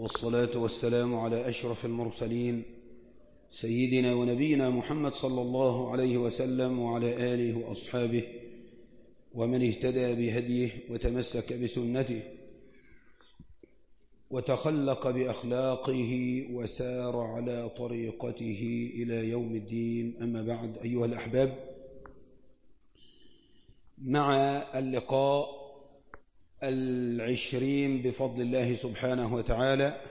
والصلاة والسلام على أشرف المرسلين سيدنا ونبينا محمد صلى الله عليه وسلم وعلى آله وأصحابه ومن اهتدى بهديه وتمسك بسنته وتخلق بأخلاقه وسار على طريقته إلى يوم الدين أما بعد أيها الأحباب مع اللقاء العشرين بفضل الله سبحانه وتعالى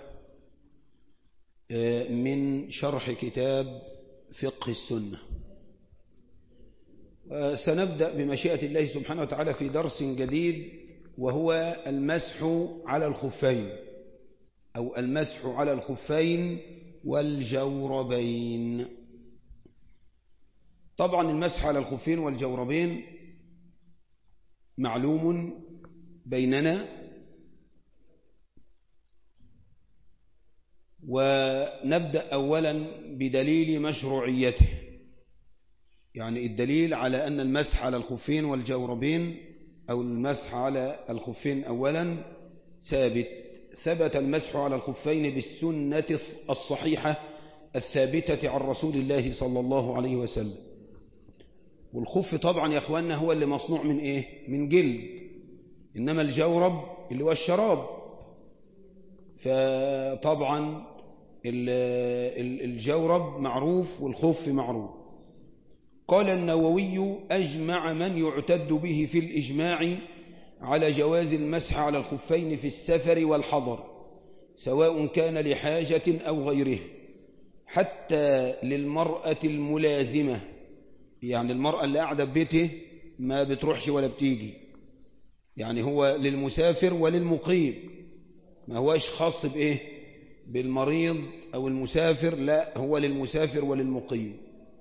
من شرح كتاب فقه السنة سنبدأ بمشيئة الله سبحانه وتعالى في درس جديد وهو المسح على الخفين أو المسح على الخفين والجوربين طبعا المسح على الخفين والجوربين معلوم بيننا ونبدأ أولا بدليل مشروعيته يعني الدليل على أن المسح على الخفين والجوربين أو المسح على الخفين أولا ثابت ثبت المسح على الخفين بالسنة الصحيحة الثابتة عن رسول الله صلى الله عليه وسلم والخف طبعا يا أخواننا هو اللي مصنوع من إيه؟ من جلد إنما الجورب اللي هو الشراب فطبعا الجورب معروف والخف معروف قال النووي أجمع من يعتد به في الإجماع على جواز المسح على الخفين في السفر والحضر سواء كان لحاجة أو غيره حتى للمرأة الملازمة يعني المرأة اللي قاعدة ببيته ما بتروحش ولا بتيجي يعني هو للمسافر وللمقيم ما هوش خاص بإيه بالمريض أو المسافر لا هو للمسافر وللمقيم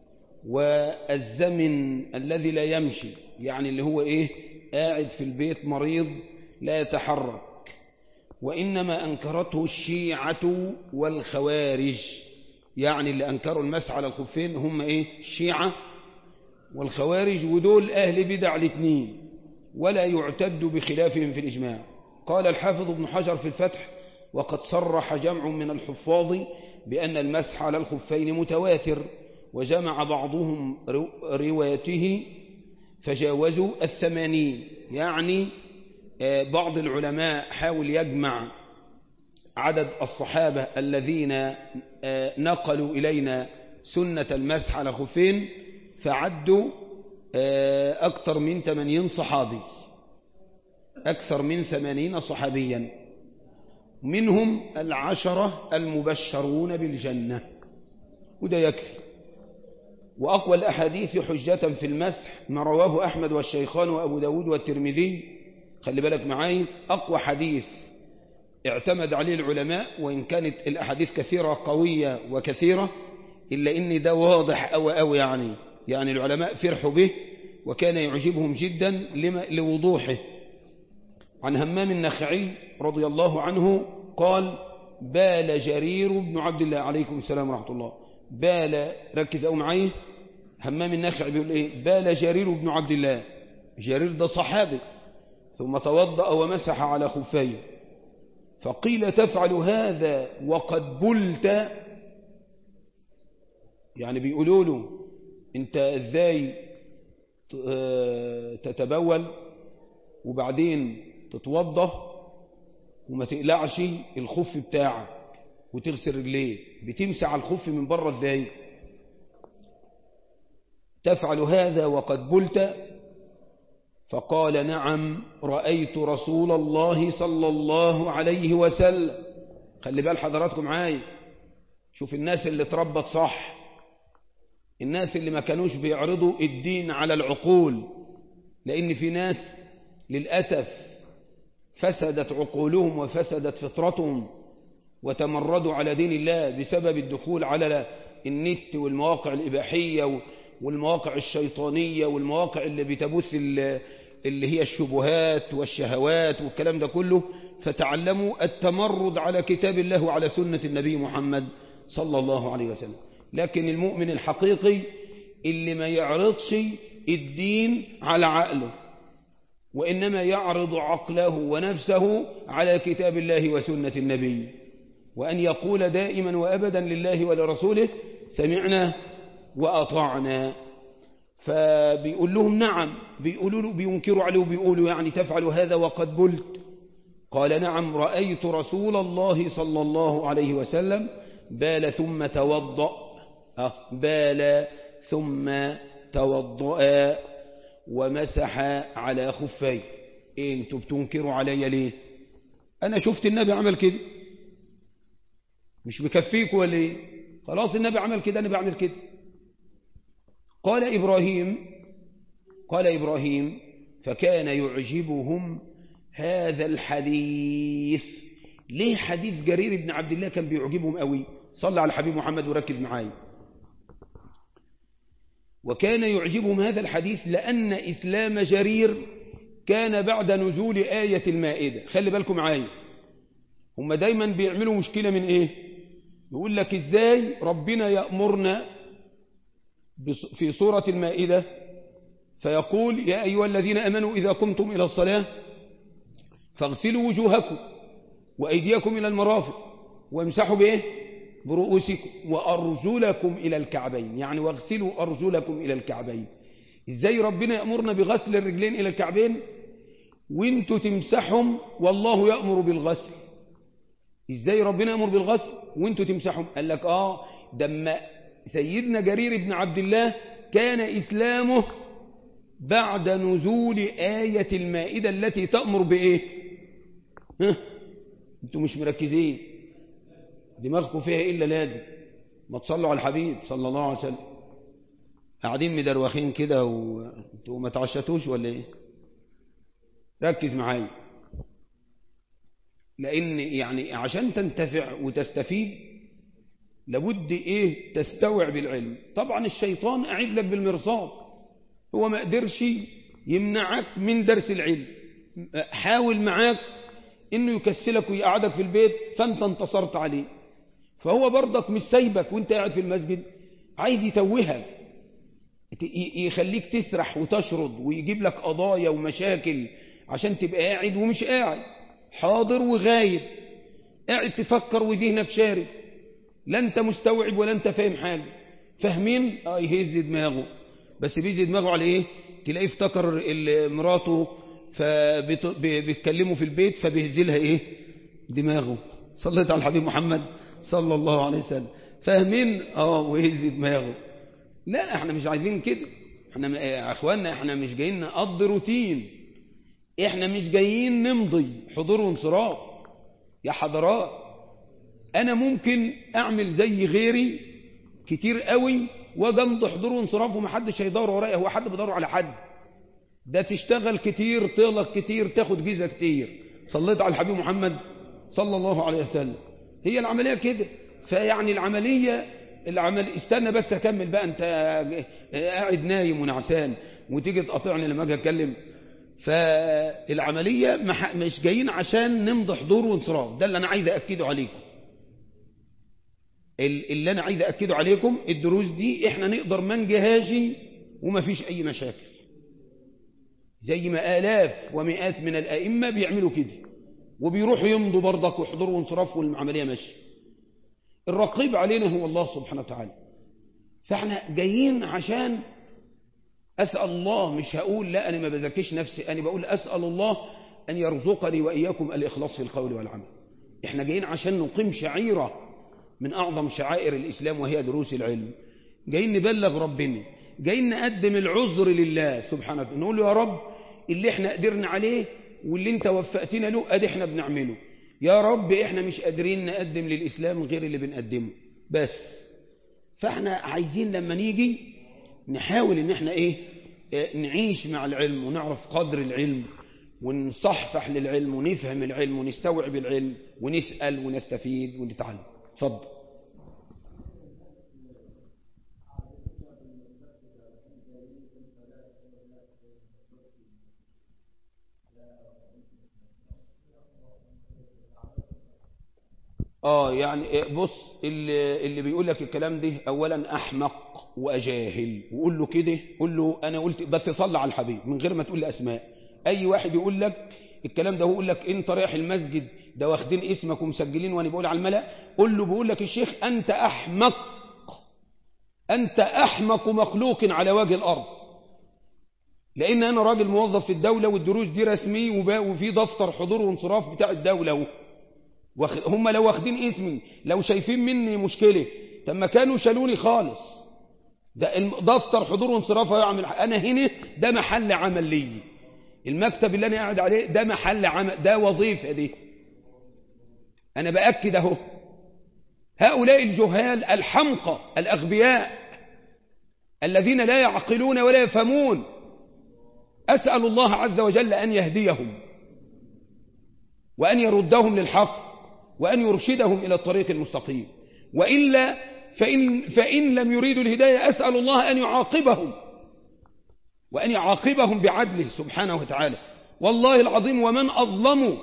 والزمن الذي لا يمشي يعني اللي هو إيه قاعد في البيت مريض لا يتحرك وإنما أنكرته الشيعة والخوارج يعني اللي أنكروا المسح على الخفين هم إيه الشيعة والخوارج ودول أهل بدع الاثنين ولا يعتد بخلافهم في الإجماع قال الحافظ ابن حجر في الفتح وقد صرح جمع من الحفاظ بأن المسح على الخفين متواتر وجمع بعضهم روايته فجاوزوا الثمانين يعني بعض العلماء حاول يجمع عدد الصحابة الذين نقلوا إلينا سنة المسح على خفين فعدوا أكثر من 80 صحابي أكثر من 80 صحابيا منهم العشرة المبشرون بالجنة وده يكفي وأقوى الأحاديث حجة في المسح ما رواه أحمد والشيخان وأبو داود والترمذي خلي بالك معاي أقوى حديث اعتمد عليه العلماء وإن كانت الأحاديث كثيرة قوية وكثيرة إلا إن ده واضح أو أو يعني يعني العلماء فرحوا به وكان يعجبهم جدا لما لوضوحه عن همام النخعي رضي الله عنه قال بال جرير بن عبد الله عليكم السلام ورحمة الله بال ركز أو معي همام النخعي بيقول إيه بال جرير بن عبد الله جرير ده صحابي ثم توضأ ومسح على خفيه فقيل تفعل هذا وقد بلت يعني بيقولوا له انت ازاي تتبول وبعدين تتوضى وما تقلعش الخف بتاعك وتغسل رجليه بتمسح الخف من بره ازاي تفعل هذا وقد بلت فقال نعم رأيت رسول الله صلى الله عليه وسلم خلي بال حضراتكم معايا شوف الناس اللي اتربت صح الناس اللي ما كانوش بيعرضوا الدين على العقول لأن في ناس للأسف فسدت عقولهم وفسدت فطرتهم وتمردوا على دين الله بسبب الدخول على النت والمواقع الإباحية والمواقع الشيطانية والمواقع اللي بتبث اللي هي الشبهات والشهوات والكلام ده كله فتعلموا التمرد على كتاب الله وعلى سنة النبي محمد صلى الله عليه وسلم لكن المؤمن الحقيقي اللي ما يعرضش الدين على عقله وإنما يعرض عقله ونفسه على كتاب الله وسنة النبي وأن يقول دائما وأبدا لله ولرسوله سمعنا وأطعنا فبيقول لهم نعم بيقولوا له بينكروا عليه وبيقولوا يعني تفعل هذا وقد بلت قال نعم رأيت رسول الله صلى الله عليه وسلم بال ثم توضأ أه بال ثم توضأ ومسح على خفيه إيه انتوا بتنكروا علي ليه أنا شفت النبي عمل كده مش مكفيك ولا ايه خلاص النبي عمل كده أنا بعمل كده قال إبراهيم قال إبراهيم فكان يعجبهم هذا الحديث ليه حديث جرير بن عبد الله كان بيعجبهم قوي صلى على الحبيب محمد وركز معايا وكان يعجبهم هذا الحديث لأن إسلام جرير كان بعد نزول آية المائدة خلي بالكم معايا هم دايما بيعملوا مشكلة من إيه يقول لك إزاي ربنا يأمرنا في سورة المائدة فيقول يا أيها الذين أمنوا إذا قمتم إلى الصلاة فاغسلوا وجوهكم وأيديكم إلى المرافق وامسحوا بإيه برؤوسكم وأرجلكم إلى الكعبين يعني واغسلوا أرجلكم إلى الكعبين إزاي ربنا يأمرنا بغسل الرجلين إلى الكعبين وانتوا تمسحهم والله يأمر بالغسل إزاي ربنا يأمر بالغسل وانتوا تمسحهم قال لك آه دم سيدنا جرير بن عبد الله كان إسلامه بعد نزول آية المائدة التي تأمر بإيه ها انتوا مش مركزين دماغكم فيها إلا لادي ما تصلوا على الحبيب صلى الله عليه وسلم قاعدين مدروخين كده وانتوا ما تعشتوش ولا ايه ركز معايا لان يعني عشان تنتفع وتستفيد لابد ايه تستوعب العلم طبعا الشيطان قاعد لك بالمرصاد هو ما قدرش يمنعك من درس العلم حاول معاك انه يكسلك ويقعدك في البيت فانت انتصرت عليه فهو برضك مش سايبك وانت قاعد في المسجد عايز يتوهك يخليك تسرح وتشرد ويجيب لك قضايا ومشاكل عشان تبقى قاعد ومش قاعد حاضر وغايب قاعد تفكر وذهنك شارد لا انت مستوعب ولا انت فاهم حاجة فاهمين اه يهز دماغه بس بيزي دماغه على ايه تلاقيه افتكر مراته فبيتكلموا في البيت فبيهزلها ايه دماغه صليت على الحبيب محمد صلى الله عليه وسلم فاهمين اه ويهز دماغه لا احنا مش عايزين كده احنا يا اخواننا احنا مش جايين نقضي روتين احنا مش جايين نمضي حضور وانصراف يا حضرات انا ممكن اعمل زي غيري كتير قوي واجي امضي حضور وانصراف ومحدش هيدور ورايا هو حد بيدور على حد ده تشتغل كتير تغلط كتير تاخد جيزه كتير صليت على الحبيب محمد صلى الله عليه وسلم هي العمليه كده فيعني العمليه العمل استنى بس اكمل بقى انت قاعد نايم ونعسان وتيجي تقاطعني لما اجي اتكلم فالعمليه مش جايين عشان نمضي حضور وانصراف ده اللي انا عايز اكده عليكم اللي انا عايز اكده عليكم الدروس دي احنا نقدر ما نجهاش وما فيش اي مشاكل زي ما آلاف ومئات من الأئمة بيعملوا كده وبيروحوا يمضوا برضك وحضور وانصراف والعملية ماشيه الرقيب علينا هو الله سبحانه وتعالى فاحنا جايين عشان أسأل الله مش هقول لا أنا ما بذكيش نفسي أنا بقول أسأل الله أن يرزقني وإياكم الإخلاص في القول والعمل احنا جايين عشان نقيم شعيرة من أعظم شعائر الإسلام وهي دروس العلم جايين نبلغ ربنا جايين نقدم العذر لله سبحانه وتعالى نقول له يا رب اللي احنا قدرنا عليه واللي انت وفقتنا له ادي احنا بنعمله يا رب احنا مش قادرين نقدم للإسلام غير اللي بنقدمه بس فاحنا عايزين لما نيجي نحاول ان احنا ايه اه نعيش مع العلم ونعرف قدر العلم ونصحصح للعلم ونفهم العلم ونستوعب العلم ونسأل ونستفيد ونتعلم اتفضل اه يعني بص اللي, اللي بيقول لك الكلام ده اولا احمق واجاهل وقول له كده قول له انا قلت بس صلى على الحبيب من غير ما تقول لي اسماء اي واحد يقول لك الكلام ده هو يقول لك انت رايح المسجد ده واخدين اسمك ومسجلين وانا بقول على الملأ قول له بقول لك الشيخ انت احمق انت احمق مخلوق على وجه الارض لان انا راجل موظف في الدولة والدروس دي رسمي وفي دفتر حضور وانصراف بتاع الدولة هم لو واخدين اسمي لو شايفين مني مشكلة طب ما كانوا شالوني خالص ده دفتر حضور وانصراف يعمل انا هنا ده محل عمل لي المكتب اللي انا قاعد عليه ده محل عمل ده وظيفة دي انا باكد اهو هؤلاء الجهال الحمقى الاغبياء الذين لا يعقلون ولا يفهمون اسال الله عز وجل ان يهديهم وان يردهم للحق وان يرشدهم الى الطريق المستقيم والا فإن, فإن لم يريدوا الهداية أسأل الله أن يعاقبهم وأن يعاقبهم بعدله سبحانه وتعالى والله العظيم ومن أظلم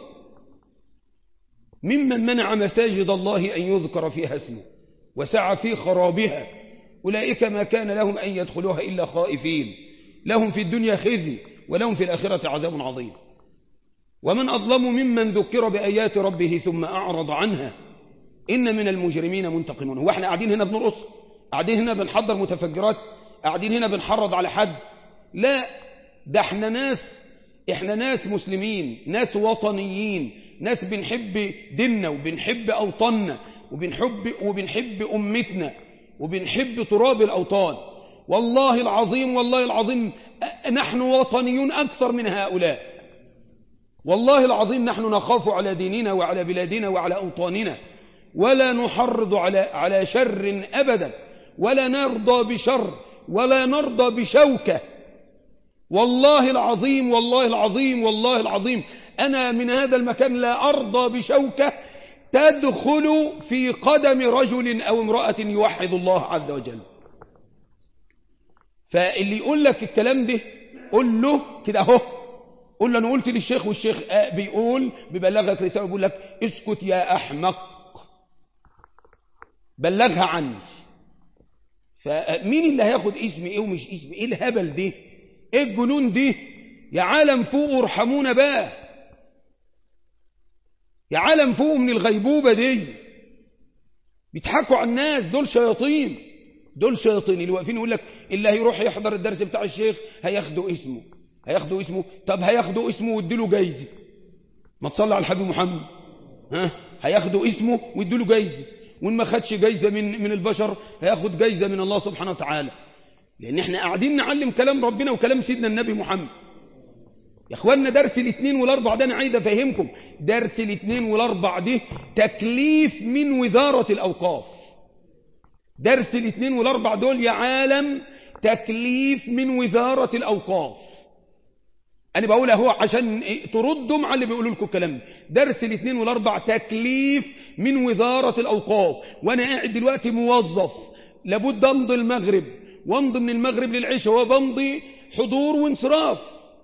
ممن منع مساجد الله أن يذكر فيها اسمه وسعى في خرابها أولئك ما كان لهم أن يدخلوها إلا خائفين لهم في الدنيا خزي ولهم في الآخرة عذاب عظيم ومن أظلم ممن ذكر بآيات ربه ثم أعرض عنها إن من المجرمين منتقمون هو احنا قاعدين هنا بنرقص قاعدين هنا بنحضر متفجرات قاعدين هنا بنحرض على حد لا ده احنا ناس احنا ناس مسلمين ناس وطنيين ناس بنحب ديننا وبنحب أوطاننا وبنحب, وبنحب أمتنا وبنحب تراب الأوطان والله العظيم والله العظيم نحن وطنيون أكثر من هؤلاء والله العظيم نحن نخاف على ديننا وعلى بلادنا وعلى أوطاننا ولا نحرض على على شر أبدا ولا نرضى بشر ولا نرضى بشوكة والله العظيم والله العظيم والله العظيم أنا من هذا المكان لا أرضى بشوكة تدخل في قدم رجل أو امرأة يوحد الله عز وجل فاللي يقول لك الكلام ده قل له كده اهو قل له أنا قلت للشيخ والشيخ بيقول بيبلغك رسالة بيقول لك اسكت يا أحمق بلغها عني فمين اللي هياخد اسم ايه ومش اسم ايه الهبل دي ايه الجنون دي يا عالم فوق ارحمونا بقى يا عالم فوق من الغيبوبة دي بيضحكوا على الناس دول شياطين دول شياطين اللي واقفين يقول لك اللي هيروح يحضر الدرس بتاع الشيخ هياخدوا اسمه هياخدوا اسمه طب هياخدوا اسمه ويدوا جايزه ما تصلي على الحبيب محمد ها هياخدوا اسمه ويدوا له جايزه وإن ما خدش جايزة من, من البشر هياخد جايزة من الله سبحانه وتعالى لأن احنا قاعدين نعلم كلام ربنا وكلام سيدنا النبي محمد يا اخوانا درس الاثنين والاربع ده انا عايز افهمكم درس الاثنين والاربع ده تكليف من وزارة الاوقاف درس الاثنين والاربع دول يا عالم تكليف من وزارة الاوقاف انا بقول اهو عشان تردوا على اللي بيقولوا لكم الكلام ده درس الاثنين والاربع تكليف من وزارة الاوقاف وانا قاعد دلوقتي موظف لابد امضي المغرب وامضي من المغرب للعشاء وبمضي حضور وانصراف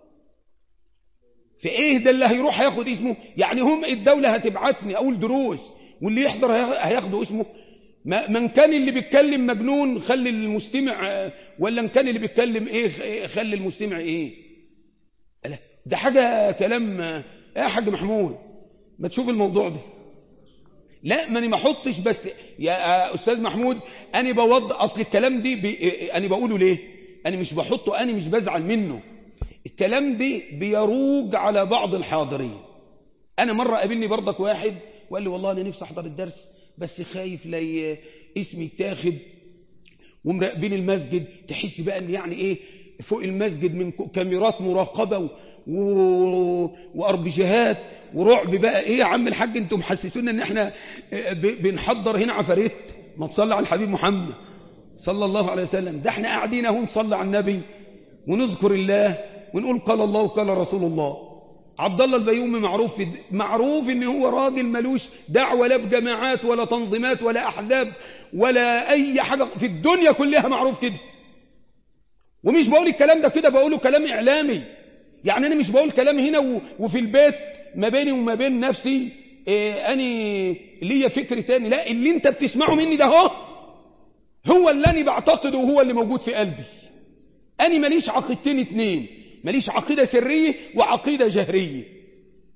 في ايه ده اللي هيروح هياخد اسمه يعني هم الدولة هتبعتني اقول دروس واللي يحضر هياخدوا اسمه من كان اللي بيتكلم مجنون خلي المستمع ولا ان كان اللي بيتكلم ايه خلي المستمع ايه ده حاجة كلام ايه يا حاج محمود ما تشوف الموضوع ده لا ما انا ما احطش بس يا استاذ محمود انا بوض اصل الكلام دي بي انا بقوله ليه انا مش بحطه انا مش بزعل منه الكلام دي بيروج على بعض الحاضرين انا مرة قابلني برضك واحد وقال لي والله انا نفسي احضر الدرس بس خايف لا اسمي يتاخد ومراقبين المسجد تحس بقى ان يعني ايه فوق المسجد من كاميرات مراقبة و... واربجيهات ورعب بقى ايه يا عم الحاج انتم محسسونا ان احنا ب... بنحضر هنا عفاريت ما تصلي على الحبيب محمد صلى الله عليه وسلم ده احنا قاعدين اهو نصلي على النبي ونذكر الله ونقول قال الله وقال رسول الله عبد الله البيومي معروف في معروف ان هو راجل ملوش دعوه لا بجماعات ولا تنظيمات ولا احزاب ولا اي حاجه في الدنيا كلها معروف كده ومش بقول الكلام ده كده بقوله كلام اعلامي يعني انا مش بقول كلام هنا وفي البيت ما بيني وما بين نفسي إيه اني ليا فكر تاني لا اللي انت بتسمعه مني ده هو هو اللي انا بعتقده وهو اللي موجود في قلبي انا ماليش عقيدتين اتنين ماليش عقيدة سرية وعقيدة جهرية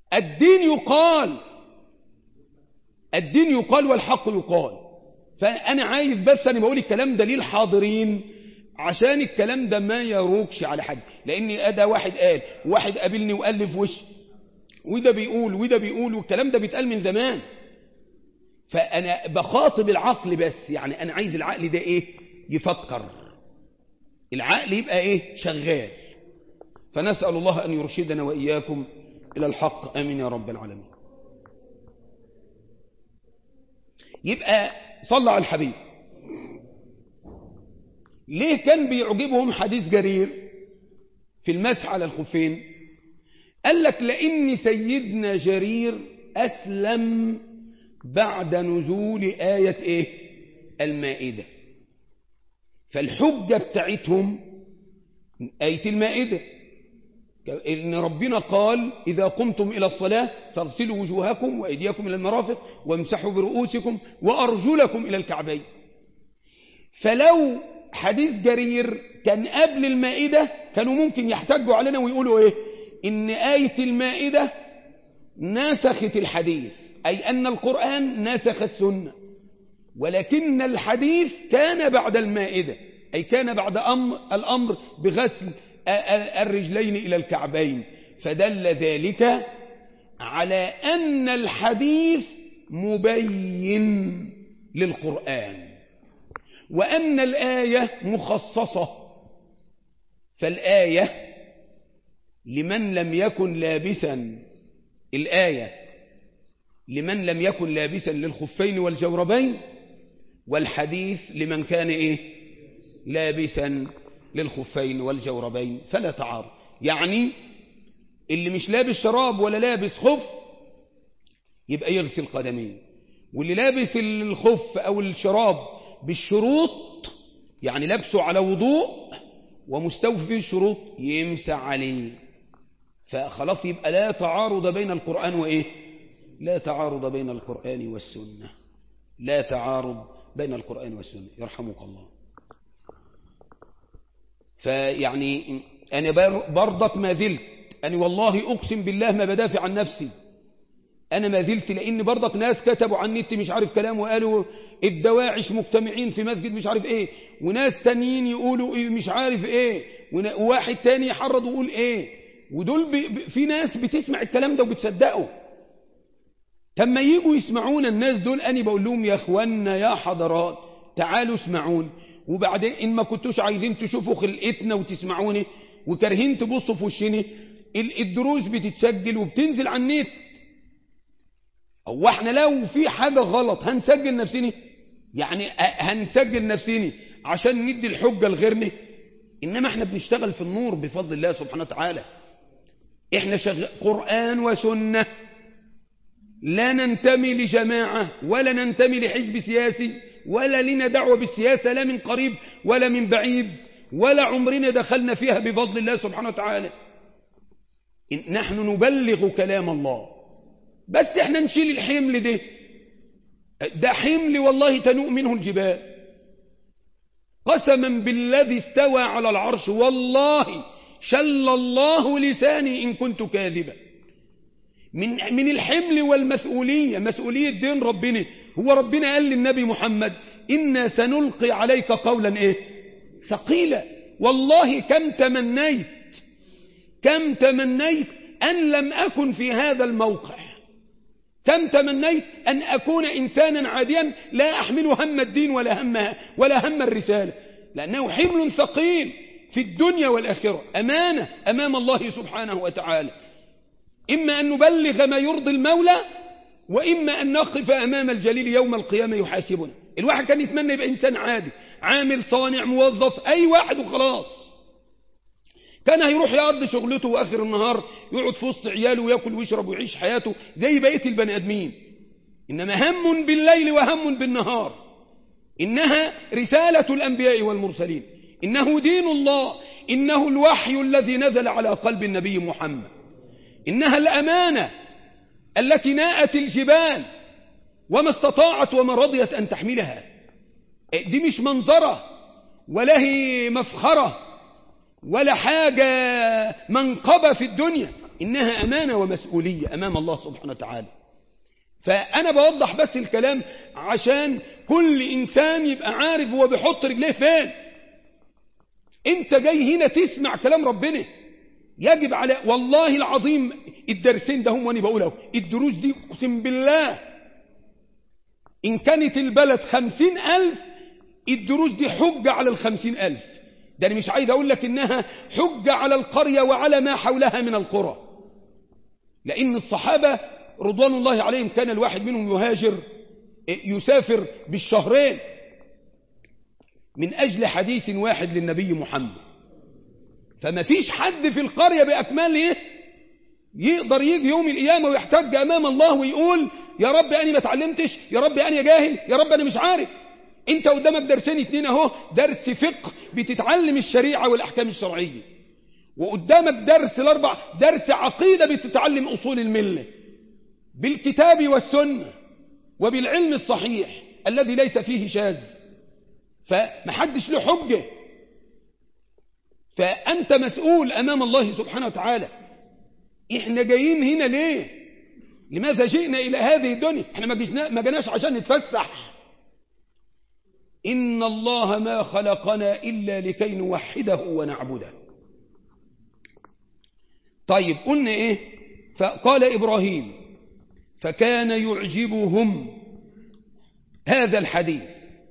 الدين يقال الدين يقال والحق يقال فأنا عايز بس أنا بقول الكلام ده للحاضرين عشان الكلام ده ما يروكش على حد لأن أدا واحد قال واحد قابلني وقال لي في وشي وده بيقول وده بيقول والكلام ده بيتقال من زمان فأنا بخاطب العقل بس يعني أنا عايز العقل ده إيه يفكر العقل يبقى إيه شغال فنسأل الله أن يرشدنا وإياكم إلى الحق آمين يا رب العالمين يبقى صلى على الحبيب ليه كان بيعجبهم حديث جرير في المسح على الخفين قال لك لأن سيدنا جرير أسلم بعد نزول آية إيه المائدة فالحجة بتاعتهم آية المائدة إن ربنا قال إذا قمتم إلى الصلاة فاغسلوا وجوهكم وأيديكم إلى المرافق وامسحوا برؤوسكم وأرجلكم إلى الكعبين فلو حديث جرير كان قبل المائدة كانوا ممكن يحتجوا علينا ويقولوا إيه إن آية المائدة نسخت الحديث أي أن القرآن نسخ السنة ولكن الحديث كان بعد المائدة أي كان بعد أمر الأمر بغسل الرجلين إلى الكعبين فدل ذلك على أن الحديث مبين للقرآن وأن الآية مخصصة فالآية لمن لم يكن لابسا الآية لمن لم يكن لابسا للخفين والجوربين والحديث لمن كان إيه لابسا للخفين والجوربين فلا تعارض يعني اللي مش لابس شراب ولا لابس خف يبقى يغسل قدميه واللي لابس الخف أو الشراب بالشروط يعني لابسه على وضوء ومستوفي فيه الشروط يمسح عليه فخلاص يبقى لا تعارض بين القرآن وإيه لا تعارض بين القرآن والسنة لا تعارض بين القرآن والسنة يرحمك الله فيعني أنا برضك ما زلت أنا والله أقسم بالله ما بدافع عن نفسي أنا ما زلت لأن برضك ناس كتبوا عن النت مش عارف كلام وقالوا الدواعش مجتمعين في مسجد مش عارف ايه وناس تانيين يقولوا إيه مش عارف ايه وواحد تاني يحرض ويقول ايه ودول بي في ناس بتسمع الكلام ده وبتصدقه لما يجوا يسمعونا الناس دول أنا بقول لهم يا اخوانا يا حضرات تعالوا اسمعون وبعدين إن ما كنتوش عايزين تشوفوا خلقتنا وتسمعوني وكارهين تبصوا في وشني الدروس بتتسجل وبتنزل على النت هو احنا لو في حاجة غلط هنسجل نفسنا يعني هنسجل نفسنا عشان ندي الحجة لغيرنا إنما احنا بنشتغل في النور بفضل الله سبحانه وتعالى احنا شغل قرآن وسنة لا ننتمي لجماعة ولا ننتمي لحزب سياسي ولا لنا دعوة بالسياسة لا من قريب ولا من بعيد ولا عمرنا دخلنا فيها بفضل الله سبحانه وتعالى نحن نبلغ كلام الله بس احنا نشيل الحمل ده ده حمل والله تنوء منه الجبال قسما بالذي استوى على العرش والله شل الله لساني إن كنت كاذبا من, من الحمل والمسؤولية مسؤولية دين ربنا هو ربنا قال للنبي محمد إنا سنلقي عليك قولا إيه ثقيلا والله كم تمنيت كم تمنيت أن لم أكن في هذا الموقع كم تمنيت أن أكون إنسانا عاديا لا أحمل هم الدين ولا هم, ولا هم الرسالة لأنه حمل ثقيل في الدنيا والآخرة أمانة أمام الله سبحانه وتعالى إما أن نبلغ ما يرضي المولى وإما أن نقف أمام الجليل يوم القيامة يحاسبنا الواحد كان يتمنى يبقى إنسان عادي عامل صانع موظف أي واحد وخلاص كان هيروح يقضي شغلته واخر النهار يقعد في وسط عياله وياكل ويشرب ويعيش حياته زي بقيه البني ادمين انما هم بالليل وهم بالنهار انها رساله الانبياء والمرسلين انه دين الله انه الوحي الذي نزل على قلب النبي محمد انها الامانه التي ناءت الجبال وما استطاعت وما رضيت ان تحملها دي مش منظره ولا هي مفخره ولا حاجة منقبة في الدنيا إنها أمانة ومسؤولية أمام الله سبحانه وتعالى فأنا بوضح بس الكلام عشان كل إنسان يبقى عارف هو بيحط رجليه فين انت جاي هنا تسمع كلام ربنا يجب على والله العظيم الدرسين ده هم وانا بقوله الدروس دي اقسم بالله ان كانت البلد خمسين الف الدروس دي حجة على الخمسين الف ده انا مش عايز اقول لك انها حجة على القرية وعلى ما حولها من القرى لان الصحابة رضوان الله عليهم كان الواحد منهم يهاجر يسافر بالشهرين من أجل حديث واحد للنبي محمد فما فيش حد في القرية بأكمل إيه يقدر يجي يوم القيامة ويحتج أمام الله ويقول يا رب أنا ما اتعلمتش يا رب أنا جاهل يا رب أنا مش عارف انت قدامك درسين اتنين اهو درس فقه بتتعلم الشريعة والأحكام الشرعية وقدامك درس الأربع درس عقيدة بتتعلم أصول الملة بالكتاب والسنة وبالعلم الصحيح الذي ليس فيه شاذ فمحدش له حجة فأنت مسؤول أمام الله سبحانه وتعالى إحنا جايين هنا ليه لماذا جئنا إلى هذه الدنيا إحنا ما, جينا ما جناش عشان نتفسح إن الله ما خلقنا إلا لكي نوحده ونعبده طيب قلنا إيه فقال إبراهيم فكان يعجبهم هذا الحديث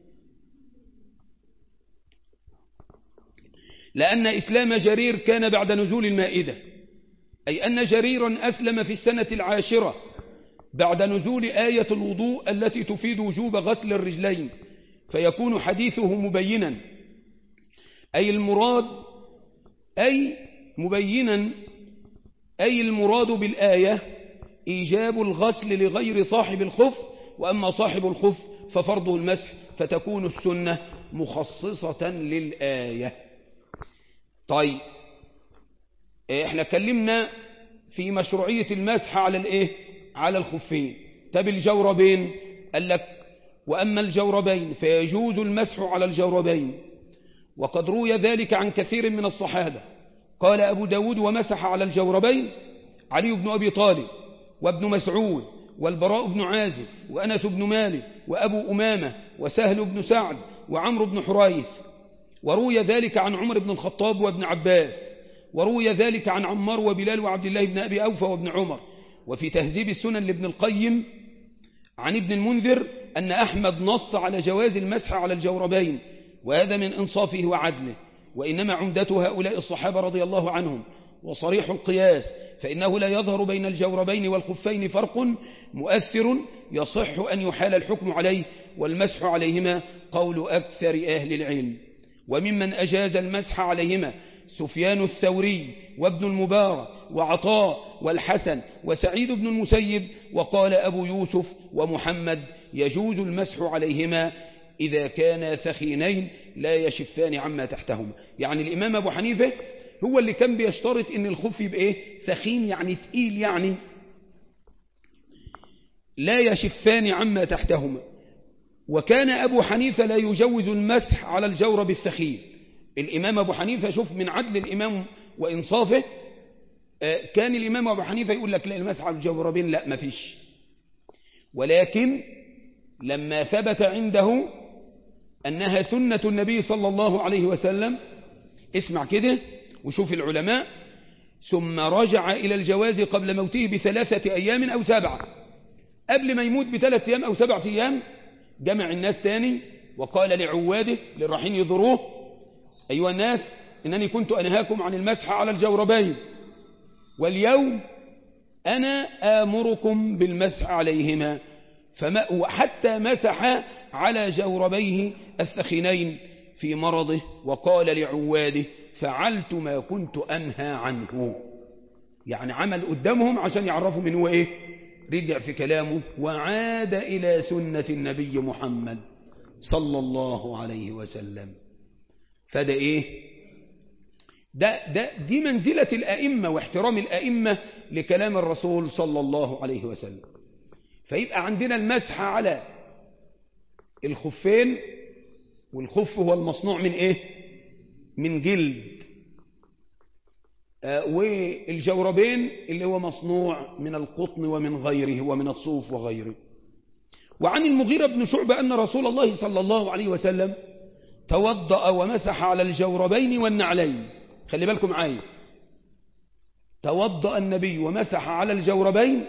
لأن إسلام جرير كان بعد نزول المائدة أي أن جريرا أسلم في السنة العاشرة بعد نزول آية الوضوء التي تفيد وجوب غسل الرجلين فيكون حديثه مبينا أي المراد أي مبينا أي المراد بالآية إيجاب الغسل لغير صاحب الخف وأما صاحب الخف ففرضه المسح فتكون السنة مخصصة للآية طيب احنا اتكلمنا في مشروعية المسح على الايه على الخفين طب الجوربين قال لك وأما الجوربين فيجوز المسح على الجوربين وقد روي ذلك عن كثير من الصحابة قال أبو داود ومسح على الجوربين علي بن أبي طالب وابن مسعود والبراء بن عازب وأنس بن مالك وأبو أمامة وسهل بن سعد وعمرو بن حريث وروي ذلك عن عمر بن الخطاب وابن عباس وروي ذلك عن عمار وبلال وعبد الله بن أبي أوفى وابن عمر وفي تهذيب السنن لابن القيم عن ابن المنذر أن أحمد نص على جواز المسح على الجوربين وهذا من إنصافه وعدله وإنما عمدة هؤلاء الصحابة رضي الله عنهم وصريح القياس فإنه لا يظهر بين الجوربين والخفين فرق مؤثر يصح أن يحال الحكم عليه والمسح عليهما قول أكثر أهل العلم وممن أجاز المسح عليهما سفيان الثوري وابن المبارك وعطاء والحسن وسعيد بن المسيب وقال أبو يوسف ومحمد يجوز المسح عليهما إذا كانا ثخينين لا يشفان عما تحتهما يعني الإمام أبو حنيفة هو اللي كان بيشترط ان الخف يبقى ايه ثخين يعني تقيل يعني لا يشفان عما تحتهما وكان أبو حنيفة لا يجوز المسح على الجورب الثخين الإمام أبو حنيفة شوف من عدل الإمام وإنصافه كان الإمام أبو حنيفة يقول لك لا المسح على الجوربين لا ما فيش ولكن لما ثبت عنده أنها سنة النبي صلى الله عليه وسلم اسمع كده وشوف العلماء ثم رجع إلى الجواز قبل موته بثلاثة أيام أو سبعة قبل ما يموت بثلاثة أيام أو سبعة أيام جمع الناس ثاني وقال لعواده للراحين يضروه أيها الناس إنني كنت أنهاكم عن المسح على الجوربين واليوم أنا آمركم بالمسح عليهما فما حتى مسح على جوربيه الثخينين في مرضه وقال لعواده فعلت ما كنت أنهى عنه يعني عمل قدامهم عشان يعرفوا من هو إيه رجع في كلامه وعاد إلى سنة النبي محمد صلى الله عليه وسلم فده إيه ده, ده دي منزلة الأئمة واحترام الأئمة لكلام الرسول صلى الله عليه وسلم فيبقى عندنا المسح على الخفين والخف هو المصنوع من ايه من جلد والجوربين اللي هو مصنوع من القطن ومن غيره ومن الصوف وغيره وعن المغيرة بن شعبة أن رسول الله صلى الله عليه وسلم توضأ ومسح على الجوربين والنعلين خلي بالكم معايا توضأ النبي ومسح على الجوربين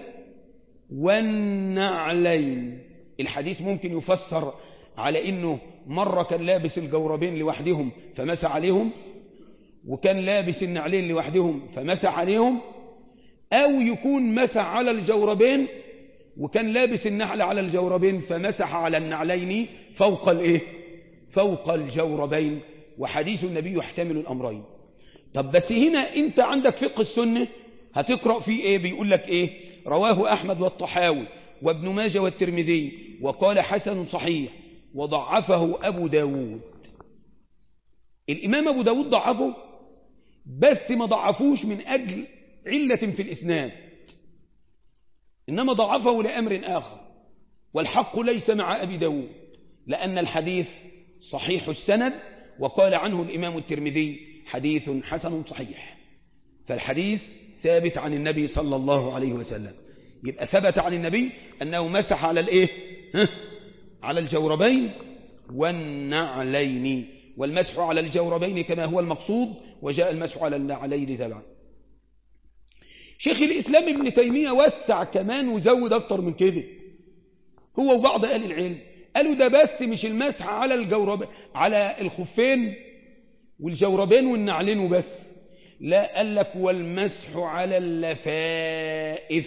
والنعلين الحديث ممكن يفسر على انه مرة كان لابس الجوربين لوحدهم فمسح عليهم وكان لابس النعلين لوحدهم فمسح عليهم او يكون مسح على الجوربين وكان لابس النعل على الجوربين فمسح على النعلين فوق الايه فوق الجوربين وحديث النبي يحتمل الامرين طب بس هنا انت عندك فقه السنة هتقرأ فيه ايه بيقول لك ايه رواه احمد والطحاوي وابن ماجه والترمذي وقال حسن صحيح وضعفه ابو داود الامام ابو داود ضعفه بس ما ضعفوش من اجل علة في الاسناد انما ضعفه لامر اخر والحق ليس مع ابي داود لان الحديث صحيح السند وقال عنه الامام الترمذي حديث حسن صحيح فالحديث ثابت عن النبي صلى الله عليه وسلم يبقى ثبت عن النبي أنه مسح على الإيه ها؟ على الجوربين والنعلين والمسح على الجوربين كما هو المقصود وجاء المسح على النعلين تبعا شيخ الإسلام ابن تيمية وسع كمان وزود أكتر من كده هو وبعض أهل العلم قالوا ده بس مش المسح على الجورب على الخفين والجوربين والنعلين وبس لا قال لك والمسح على اللفائف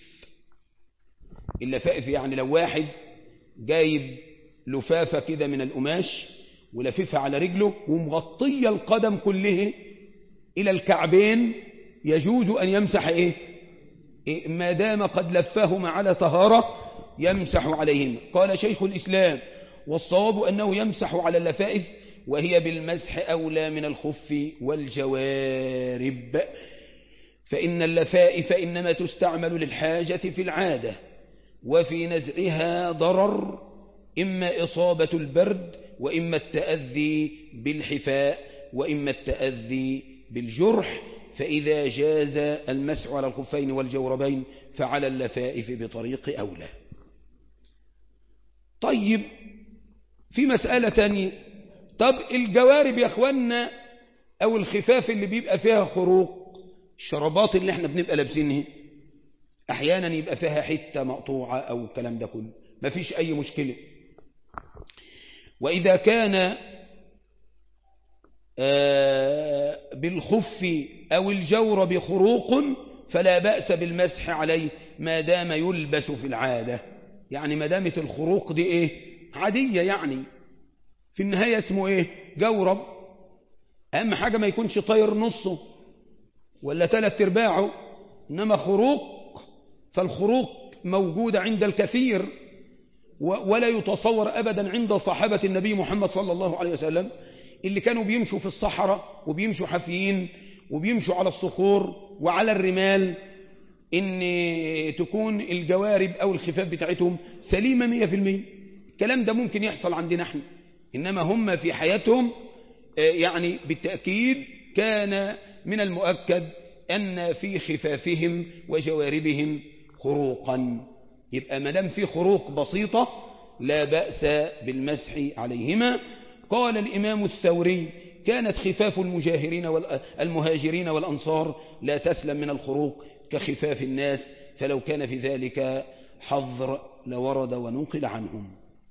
اللفائف يعني لو واحد جايب لفافة كده من القماش ولففها على رجله ومغطية القدم كله إلى الكعبين يجوز أن يمسح إيه, إيه ما دام قد لفهما على طهارة يمسح عليهما قال شيخ الإسلام والصواب أنه يمسح على اللفائف وهي بالمسح أولى من الخف والجوارب فإن اللفائف إنما تستعمل للحاجة في العادة وفي نزعها ضرر إما إصابة البرد وإما التأذي بالحفاء وإما التأذي بالجرح فإذا جاز المسح على الخفين والجوربين فعلى اللفائف بطريق أولى طيب في مسألة تانية طب الجوارب يا اخوانا او الخفاف اللي بيبقى فيها خروق الشرابات اللي احنا بنبقى لابسينها احيانا يبقى فيها حتة مقطوعة او الكلام ده كله مفيش اي مشكلة واذا كان بالخف او الجورب خروق فلا بأس بالمسح عليه ما دام يلبس في العادة يعني ما دامت الخروق دي ايه عادية يعني في النهاية اسمه ايه جورب اهم حاجة ما يكونش طاير نصه ولا ثلاث ارباعه انما خروق فالخروق موجودة عند الكثير ولا يتصور ابدا عند صحابة النبي محمد صلى الله عليه وسلم اللي كانوا بيمشوا في الصحراء وبيمشوا حافيين وبيمشوا على الصخور وعلى الرمال ان تكون الجوارب او الخفاف بتاعتهم سليمة مية في المية الكلام ده ممكن يحصل عندنا احنا إنما هم في حياتهم يعني بالتأكيد كان من المؤكد أن في خفافهم وجواربهم خروقا يبقى ما دام في خروق بسيطة لا بأس بالمسح عليهما قال الإمام الثوري كانت خفاف المجاهرين والمهاجرين والأنصار لا تسلم من الخروق كخفاف الناس فلو كان في ذلك حظر لورد وننقل عنهم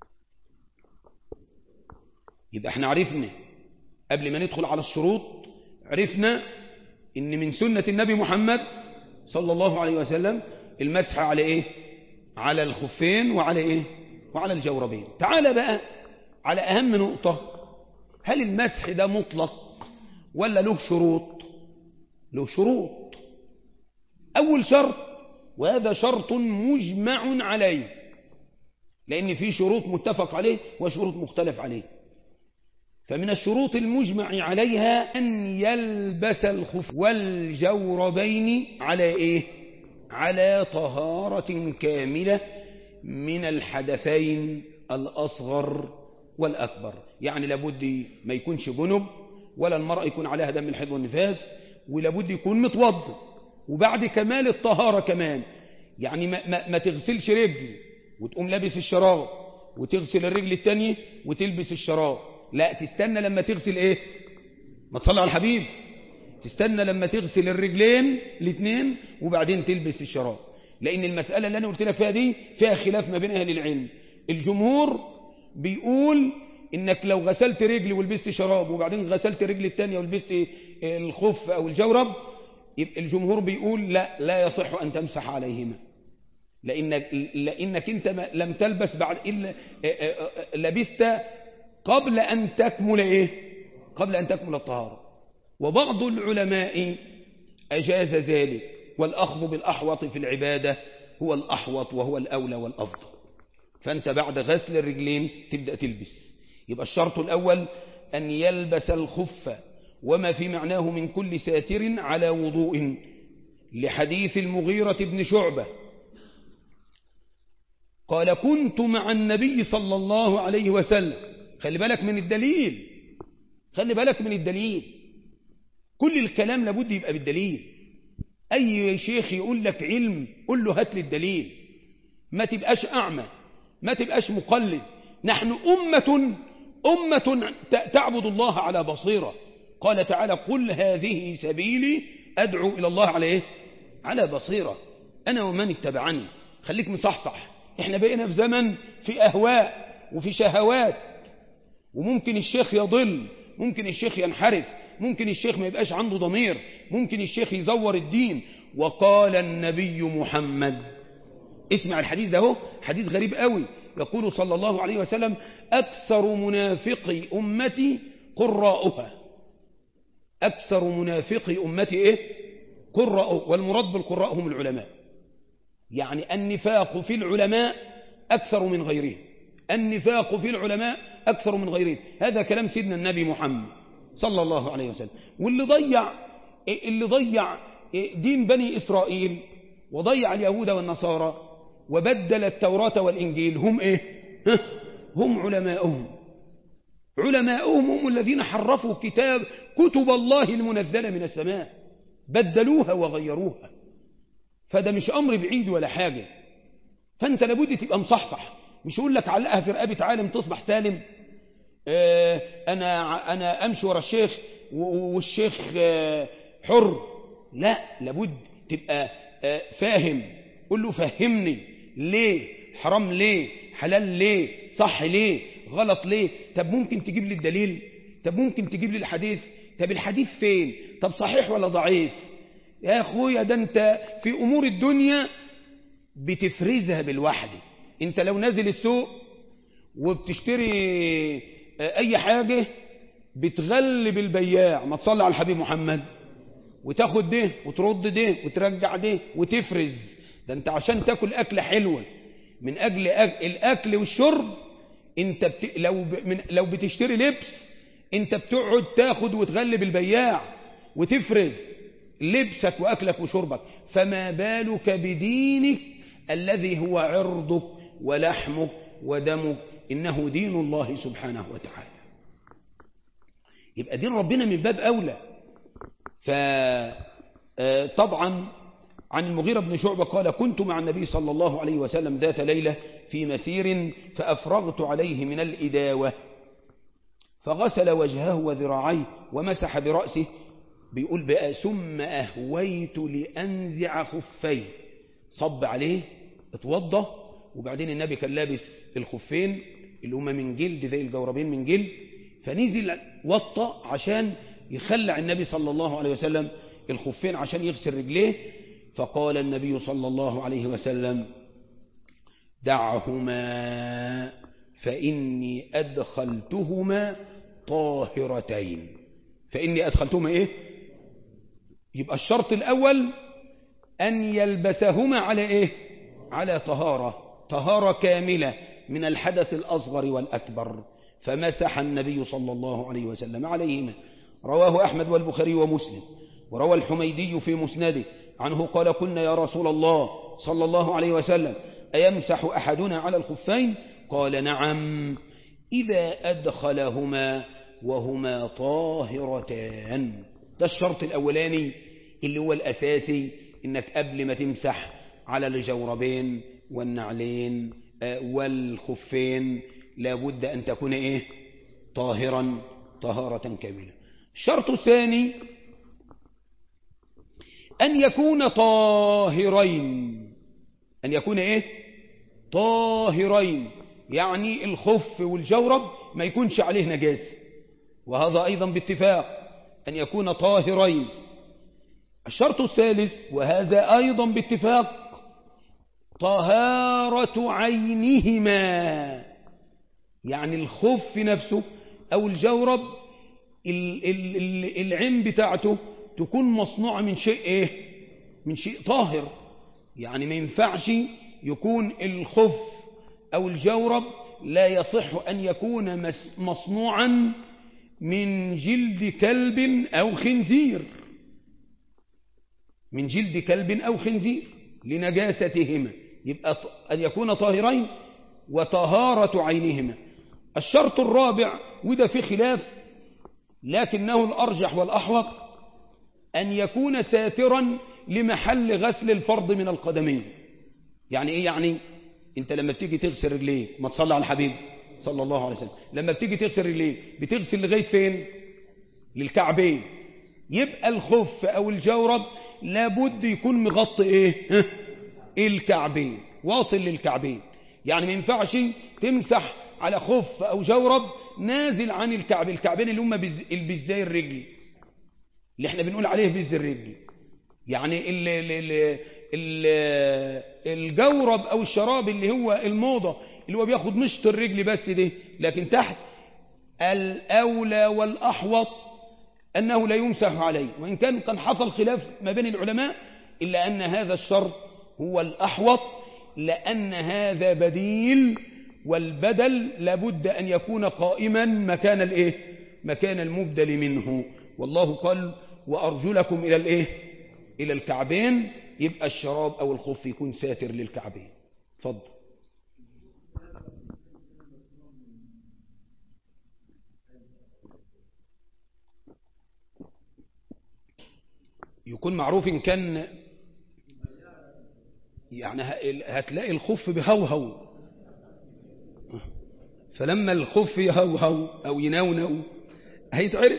يبقى احنا عرفنا قبل ما ندخل على الشروط عرفنا ان من سنة النبي محمد صلى الله عليه وسلم المسح على ايه على الخفين وعلى ايه وعلى الجوربين تعال بقى على اهم نقطة هل المسح ده مطلق ولا له شروط له شروط اول شرط وهذا شرط مجمع عليه لان في شروط متفق عليه وشروط مختلف عليه فمن الشروط المجمع عليها أن يلبس الخف والجوربين على إيه؟ على طهارة كاملة من الحدثين الأصغر والأكبر يعني لابد ما يكونش جنب ولا المرأة يكون عليها دم الحيض والنفاس ولابد يكون متوضئ وبعد كمال الطهارة كمان يعني ما, ما, ما تغسلش رجل وتقوم لابس الشراب وتغسل الرجل التانية وتلبس الشراب لا تستنى لما تغسل ايه ما تصلي على الحبيب تستنى لما تغسل الرجلين الاثنين وبعدين تلبس الشراب لان المسألة اللي انا قلت لك فيها دي فيها خلاف ما بين اهل العلم الجمهور بيقول انك لو غسلت رجلي ولبست شراب وبعدين غسلت رجلي الثانيه ولبست الخف او الجورب الجمهور بيقول لا لا يصح ان تمسح عليهما لانك لانك انت لم تلبس بعد الا لبست قبل ان تكمل ايه قبل ان تكمل الطهاره وبعض العلماء اجاز ذلك والاخذ بالاحوط في العباده هو الاحوط وهو الاولى والافضل فانت بعد غسل الرجلين تبدا تلبس يبقى الشرط الأول أن يلبس الخف وما في معناه من كل ساتر على وضوء لحديث المغيرة بن شعبة قال كنت مع النبي صلى الله عليه وسلم خلي بالك من الدليل خلي بالك من الدليل كل الكلام لابد يبقى بالدليل أي شيخ يقول لك علم قل له هات لي الدليل ما تبقاش أعمى ما تبقاش مقلد نحن أمة أمة تعبد الله على بصيرة قال تعالى قل هذه سبيلي أدعو إلى الله على إيه؟ على بصيرة أنا ومن اتبعني خليك مصحصح احنا بقينا في زمن في أهواء وفي شهوات وممكن الشيخ يضل ممكن الشيخ ينحرف ممكن الشيخ ما يبقاش عنده ضمير ممكن الشيخ يزور الدين وقال النبي محمد اسمع الحديث ده هو حديث غريب قوي يقول صلى الله عليه وسلم أكثر منافقي أمتي قراؤها أكثر منافقي أمتي إيه قراء والمراد بالقراء هم العلماء يعني النفاق في العلماء أكثر من غيرهم النفاق في العلماء أكثر من غيرهم هذا كلام سيدنا النبي محمد صلى الله عليه وسلم واللي ضيع اللي ضيع دين بني إسرائيل وضيع اليهود والنصارى وبدل التوراة والإنجيل هم إيه هم علماؤهم علماؤهم هم الذين حرفوا كتاب كتب الله المنزلة من السماء بدلوها وغيروها فده مش أمر بعيد ولا حاجة فأنت لابد تبقى مصحصح مش يقول لك علقها في رقبة عالم تصبح سالم اه أنا, أنا أمشي ورا الشيخ والشيخ اه حر لا لابد تبقى اه فاهم قل له فهمني ليه حرام ليه حلال ليه صح ليه غلط ليه طب ممكن تجيب لي الدليل طب ممكن تجيب لي الحديث طب الحديث فين طب صحيح ولا ضعيف يا اخويا ده انت في امور الدنيا بتفرزها بالوحده انت لو نازل السوق وبتشتري اي حاجه بتغلب البياع ما تصلي على الحبيب محمد وتاخد ده وترد ده وترجع ده وتفرز ده انت عشان تاكل أكلة حلوة من أجل أكل الأكل والشرب انت بت... لو, ب... من... لو بتشتري لبس انت بتقعد تاخد وتغلب البياع وتفرز لبسك وأكلك وشربك فما بالك بدينك الذي هو عرضك ولحمك ودمك إنه دين الله سبحانه وتعالى يبقى دين ربنا من باب أولى فطبعا عن المغيرة بن شعبة قال كنت مع النبي صلى الله عليه وسلم ذات ليلة في مسير فأفرغت عليه من الإداوة فغسل وجهه وذراعيه ومسح برأسه بيقول بقى ثم أهويت لأنزع خفيه صب عليه اتوضى وبعدين النبي كان لابس الخفين اللي هما من جلد زي الجوربين من جلد فنزل وطى عشان يخلع النبي صلى الله عليه وسلم الخفين عشان يغسل رجليه فقال النبي صلى الله عليه وسلم دعهما فإني أدخلتهما طاهرتين فإني أدخلتهما إيه يبقى الشرط الأول أن يلبسهما على إيه على طهارة طهارة كاملة من الحدث الأصغر والأكبر فمسح النبي صلى الله عليه وسلم عليهما رواه أحمد والبخاري ومسلم وروى الحميدي في مسنده عنه قال قلنا يا رسول الله صلى الله عليه وسلم أيمسح أحدنا على الخفين قال نعم إذا أدخلهما وهما طاهرتان ده الشرط الأولاني اللي هو الأساسي إنك قبل ما تمسح على الجوربين والنعلين والخفين لابد أن تكون إيه طاهرا طهارة كاملة الشرط الثاني أن يكون طاهرين أن يكون إيه طاهرين يعني الخف والجورب ما يكونش عليه نجاسة وهذا أيضا باتفاق أن يكون طاهرين الشرط الثالث وهذا أيضا باتفاق طهارة عينهما يعني الخف نفسه أو الجورب العين بتاعته تكون مصنوعة من شيء إيه من شيء طاهر يعني ما ينفعش يكون الخف أو الجورب لا يصح أن يكون مصنوعا من جلد كلب أو خنزير من جلد كلب أو خنزير لنجاستهما يبقى أن يكون طاهرين وطهارة عينهما الشرط الرابع وده في خلاف لكنه الأرجح والأحوط أن يكون ساترا لمحل غسل الفرض من القدمين يعني إيه يعني أنت لما بتيجي تغسل رجليك ما تصلي على الحبيب صلى الله عليه وسلم لما بتيجي تغسل رجليك بتغسل لغاية فين للكعبين يبقى الخف أو الجورب لابد يكون مغطي إيه ها؟ الكعبين واصل للكعبين يعني ما ينفعش تمسح على خف أو جورب نازل عن الكعب الكعبين اللي هم البزاي الرجل اللي احنا بنقول عليه بز الرجل يعني ال ال ال ال الجورب أو الشراب اللي هو الموضة اللي هو بياخد مشط الرجل بس ده لكن تحت الأولى والأحوط أنه لا يمسح عليه وإن كان كان حصل خلاف ما بين العلماء إلا أن هذا الشرط هو الأحوط لأن هذا بديل والبدل لابد أن يكون قائما مكان الإيه مكان المبدل منه والله قال وأرجلكم إلى الإيه إلى الكعبين يبقى الشراب أو الخف يكون ساتر للكعبين فضل يكون معروف إن كان يعني هتلاقي الخف بهوهو فلما الخف يهوهو أو ينونو هيتعرف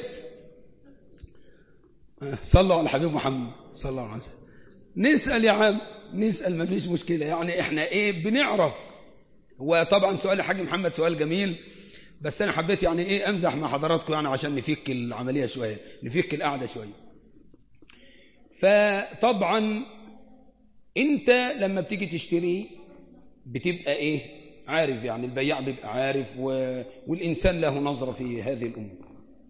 صلوا على الحبيب محمد صلى الله عليه وسلم نسأل يا عم نسأل ما فيش مشكلة يعني احنا ايه بنعرف هو طبعا سؤال الحاج محمد سؤال جميل بس انا حبيت يعني ايه امزح مع حضراتكم يعني عشان نفك العملية شوية نفك القعدة شوية فطبعا انت لما بتيجي تشتري بتبقى ايه عارف يعني البياع بيبقى عارف و... والإنسان له نظرة في هذه الأمور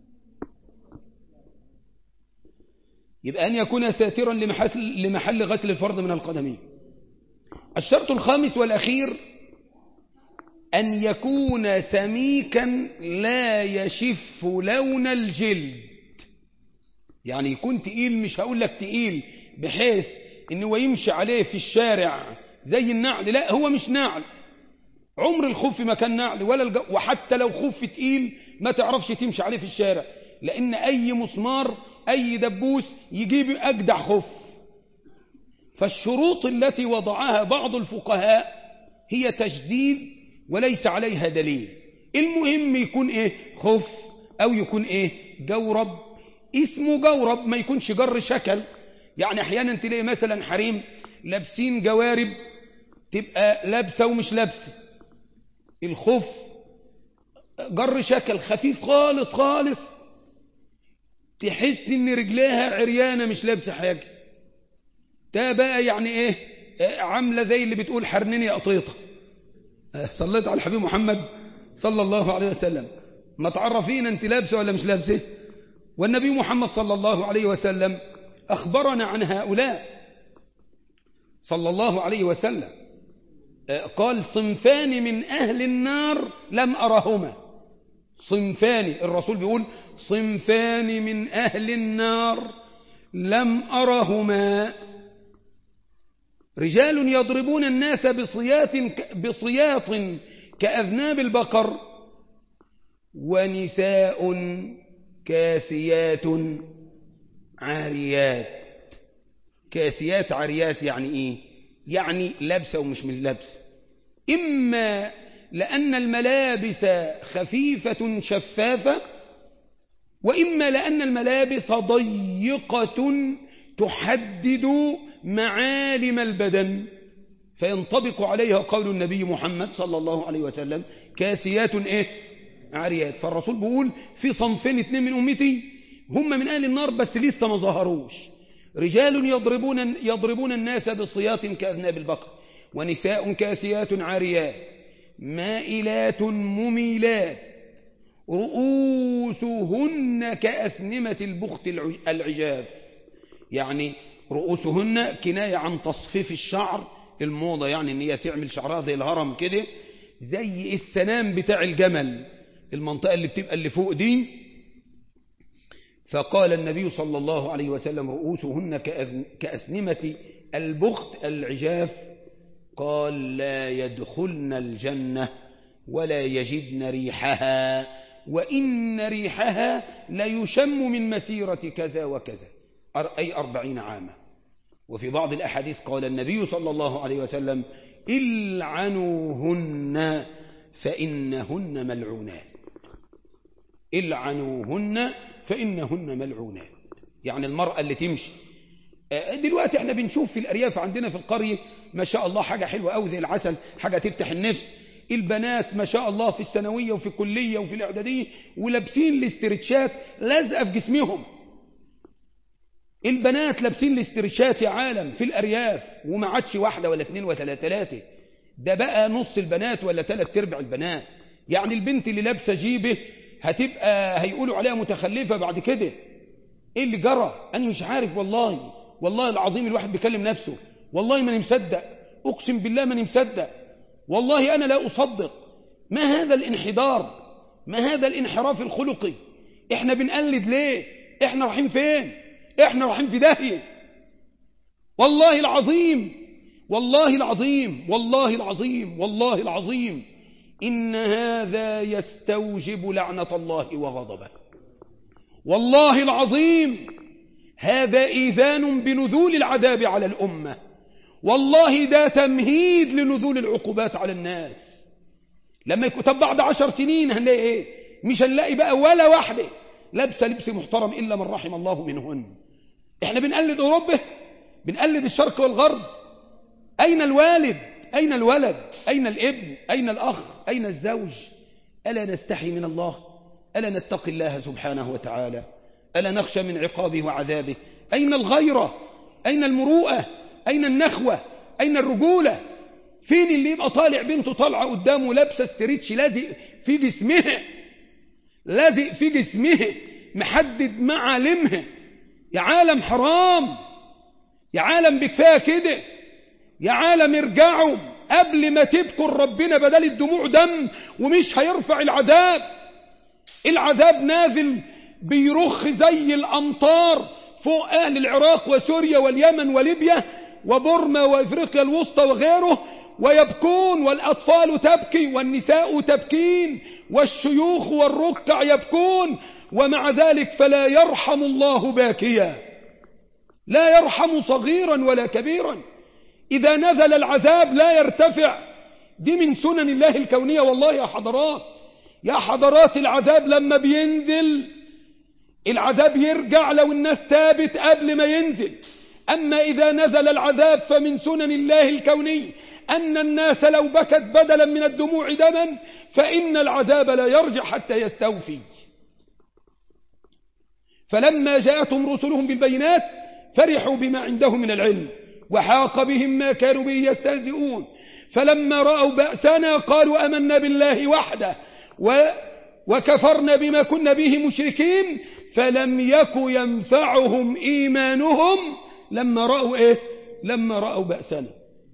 يبقى أن يكون ساترا لمحل, لمحل غسل الفرض من القدمين الشرط الخامس والأخير أن يكون سميكا لا يشف لون الجلد يعني يكون تقيل مش هقول لك تقيل بحيث ان هو يمشي عليه في الشارع زي النعل لا هو مش نعل عمر الخف ما كان نعل ولا الج... وحتى لو خف تقيل ما تعرفش تمشي عليه في الشارع لان اي مسمار اي دبوس يجيب اجدع خف فالشروط التي وضعها بعض الفقهاء هي تجديد وليس عليها دليل المهم يكون ايه خف او يكون ايه جورب اسمه جورب ما يكونش جر شكل يعني احيانا تلاقي مثلا حريم لابسين جوارب تبقى لابسه ومش لابسه الخف جر شكل خفيف خالص خالص تحس ان رجليها عريانه مش لابسه حاجه ده بقى يعني ايه عامله زي اللي بتقول حرنني يا قطيطه صليت على الحبيب محمد صلى الله عليه وسلم ما تعرفين انت لابسه ولا مش لابسه والنبي محمد صلى الله عليه وسلم أخبرنا عن هؤلاء صلى الله عليه وسلم قال صنفان من أهل النار لم أرهما صنفان الرسول بيقول صنفان من أهل النار لم أرهما رجال يضربون الناس بصياط بصياط كأذناب البقر ونساء كاسيات عاريات كاسيات عاريات يعني ايه يعني لابسه ومش من لابسه اما لان الملابس خفيفه شفافه واما لان الملابس ضيقه تحدد معالم البدن فينطبق عليها قول النبي محمد صلى الله عليه وسلم كاسيات ايه عاريات فالرسول بيقول في صنفين اتنين من امتي هم من اهل النار بس لسه ما ظهروش رجال يضربون يضربون الناس بصياط كاذناب البقر ونساء كاسيات عاريات مائلات مميلات رؤوسهن كأسنمة البخت العجاف يعني رؤوسهن كناية عن تصفيف الشعر الموضة يعني ان هي تعمل شعرها زي الهرم كده زي السنام بتاع الجمل المنطقة اللي بتبقى اللي فوق دي فقال النبي صلى الله عليه وسلم رؤوسهن كأسنمة البخت العجاف قال لا يدخلن الجنة ولا يجدن ريحها وإن ريحها ليشم من مسيرة كذا وكذا أي أربعين عاما وفي بعض الأحاديث قال النبي صلى الله عليه وسلم العنوهن فإنهن ملعونات العنوهن فإنهن ملعونات يعني المرأة اللي تمشي دلوقتي احنا بنشوف في الأرياف عندنا في القرية ما شاء الله حاجة حلوة أوي زي العسل حاجة تفتح النفس البنات ما شاء الله في الثانوية وفي الكلية وفي الإعدادية ولابسين الاسترتشات لازقة في جسمهم البنات لابسين الاسترتشات يا عالم في الأرياف وما عادش واحدة ولا اتنين ولا ثلاثة ده بقى نص البنات ولا ثلاث ارباع البنات يعني البنت اللي لابسه جيبه هتبقى هيقولوا عليها متخلفة بعد كده ايه اللي جرى انا مش عارف والله والله العظيم الواحد بيكلم نفسه والله ماني مصدق اقسم بالله ماني مصدق والله انا لا اصدق ما هذا الانحدار ما هذا الانحراف الخلقي احنا بنقلد ليه احنا رايحين فين احنا رايحين في داهيه والله العظيم والله العظيم والله العظيم والله العظيم إن هذا يستوجب لعنة الله وغضبه والله العظيم هذا إيذان بنزول العذاب على الأمة والله ده تمهيد لنزول العقوبات على الناس لما يكون طب بعد عشر سنين هنلاقي ايه مش هنلاقي بقى ولا واحدة لابسه لبس محترم إلا من رحم الله منهن احنا بنقلد أوروبا بنقلد الشرق والغرب أين الوالد أين الولد أين الابن أين الأخ أين الزوج ألا نستحي من الله ألا نتقي الله سبحانه وتعالى ألا نخشى من عقابه وعذابه أين الغيرة أين المروءة أين النخوة أين الرجولة فين اللي يبقى طالع بنته طالعة قدامه لابسة استريتش لازق في جسمها لازق في جسمها محدد معالمها يا عالم حرام يا عالم بكفايه كده يا عالم ارجعوا قبل ما تذكر ربنا بدل الدموع دم ومش هيرفع العذاب العذاب نازل بيرخ زي الأمطار فوق أهل العراق وسوريا واليمن وليبيا وبورما وإفريقيا الوسطى وغيره ويبكون والأطفال تبكي والنساء تبكين والشيوخ والركع يبكون ومع ذلك فلا يرحم الله باكيا لا يرحم صغيرا ولا كبيرا إذا نزل العذاب لا يرتفع دي من سنن الله الكونية والله يا حضرات يا حضرات العذاب لما بينزل العذاب يرجع لو الناس تابت قبل ما ينزل أما إذا نزل العذاب فمن سنن الله الكوني أن الناس لو بكت بدلا من الدموع دما فإن العذاب لا يرجع حتى يستوفي فلما جاءتهم رسلهم بالبينات فرحوا بما عندهم من العلم وحاق بهم ما كانوا به يستهزئون فلما رأوا بأسنا قالوا أمنا بالله وحده و وكفرنا بما كنا به مشركين فلم يك ينفعهم إيمانهم لما رأوا إيه لما رأوا بأسنا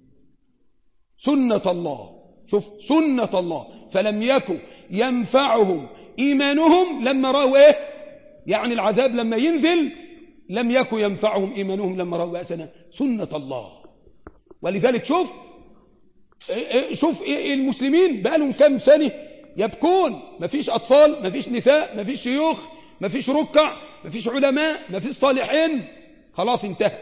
سنة الله شوف سنة الله فلم يك ينفعهم إيمانهم لما رأوا إيه يعني العذاب لما ينزل لم يك ينفعهم إيمانهم لما رأوا بأسنا سنة الله ولذلك شوف شوف المسلمين بقى لهم كام سنة يبكون مفيش أطفال مفيش نساء مفيش شيوخ ما فيش ركع ما فيش علماء ما فيش صالحين خلاص انتهى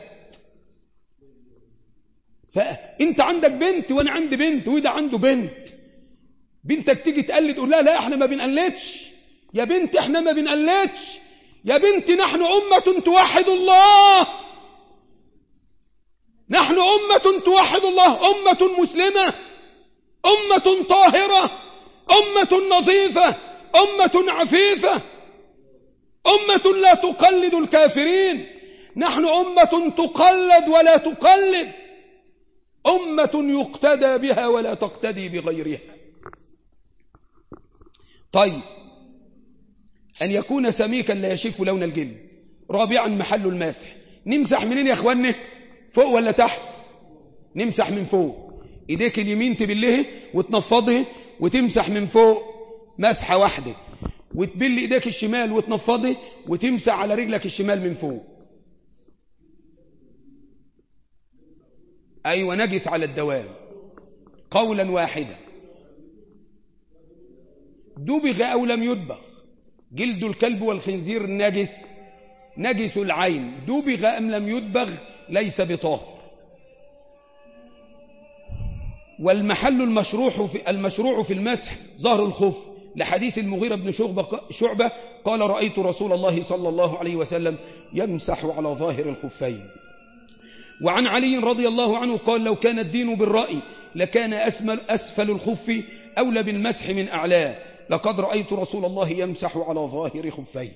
فانت عندك بنت وانا عندي بنت وده عنده بنت بنتك تيجي تقلد تقول لها لا احنا ما بنقلدش يا بنت احنا ما بنقلدش يا بنت نحن أمة توحد الله نحن أمة توحد الله أمة مسلمة أمة طاهرة أمة نظيفة أمة عفيفة أمة لا تقلد الكافرين نحن أمة تقلد ولا تقلد أمة يقتدى بها ولا تقتدي بغيرها طيب أن يكون سميكا لا يشف لون الجلد رابعا محل المسح نمسح منين يا اخواننا فوق ولا تحت نمسح من فوق ايديك اليمين تبلها وتنفضها وتمسح من فوق مسحة واحدة وتبل ايديك الشمال وتنفضها وتمسح على رجلك الشمال من فوق ايوه نجس على الدوام قولا واحدا دبغ او لم يدبغ جلد الكلب والخنزير نجس نجس العين دبغ أم لم يدبغ ليس بطاهر والمحل المشروع في المشروع في المسح ظهر الخف لحديث المغيرة بن شعبة قال رأيت رسول الله صلى الله عليه وسلم يمسح على ظاهر الخفين وعن علي رضي الله عنه قال لو كان الدين بالرأي لكان أسمل أسفل الخف أولى بالمسح من أعلاه لقد رأيت رسول الله يمسح على ظاهر خفيه